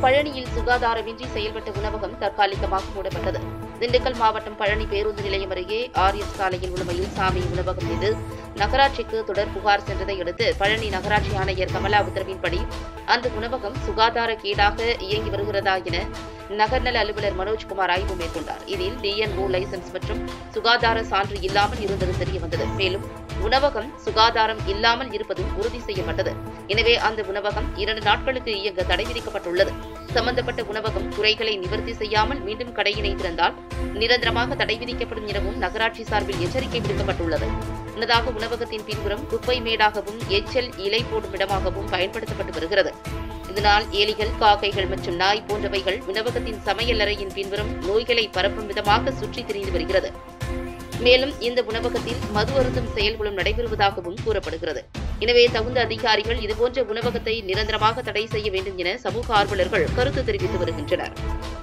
பழனியில் சுகாதாரமின்றி செயல்பட்ட உணவகம் தற்காலிகமாக மூடப்பட்டது திண்டுக்கல் மாவட்டம் பழனி பேருந்து நிலையம் அருகே ஆர்எஸ் சாலையில் உள்ள மயில்சாமி உணவகம் மீது நகராட்சிக்கு தொடர் புகார் சென்றதை அடுத்து பழனி நகராட்சி ஆணையர் கமலா உத்தரவின்படி அந்த உணவகம் சுகாதார கேடாக இயங்கி வருகிறதா என நகர்நல அலுவலர் மனோஜ்குமார் ஆய்வு மேற்கொண்டார் இதில் டிஎன்ஓ லைசன்ஸ் மற்றும் சுகாதார சான்று இல்லாமல் இருந்தது தெரியவந்தது மேலும் உணவகம் சுகாதாரம் இல்லாமல் இருப்பதும் உறுதி செய்யப்பட்டது எனவே அந்த உணவகம் இரண்டு நாட்களுக்கு இயங்க தடை விதிக்கப்பட்டுள்ளது சம்பந்தப்பட்ட உணவகம் குறைகளை நிவர்த்தி செய்யாமல் மீண்டும் கடையினை திறந்தால் நிரந்தரமாக தடை விதிக்கப்படும் எனவும் நகராட்சி சார்பில் எச்சரிக்கை விடுக்கப்பட்டுள்ளது முன்னதாக உணவகத்தின் பின்புறம் குப்பை மேடாகவும் எச்சல் இலை போடும் இடமாகவும் பயன்படுத்தப்பட்டு வருகிறது இதனால் எலிகள் காக்கைகள் மற்றும் நாய் போன்றவைகள் உணவகத்தின் சமையல் அறையின் பின்புறம் நோய்களை பரப்பும் விதமாக சுற்றித் திரிந்து வருகிறது மேலும் இந்த உணவகத்தில் மது அருந்தும் செயல்களும் நடைபெறுவதாகவும் கூறப்படுகிறது எனவே தகுந்த அதிகாரிகள் இதுபோன்ற உணவகத்தை நிரந்தரமாக தடை செய்ய வேண்டும் என சமூக ஆர்வலர்கள் கருத்து தெரிவித்து வருகின்றனர்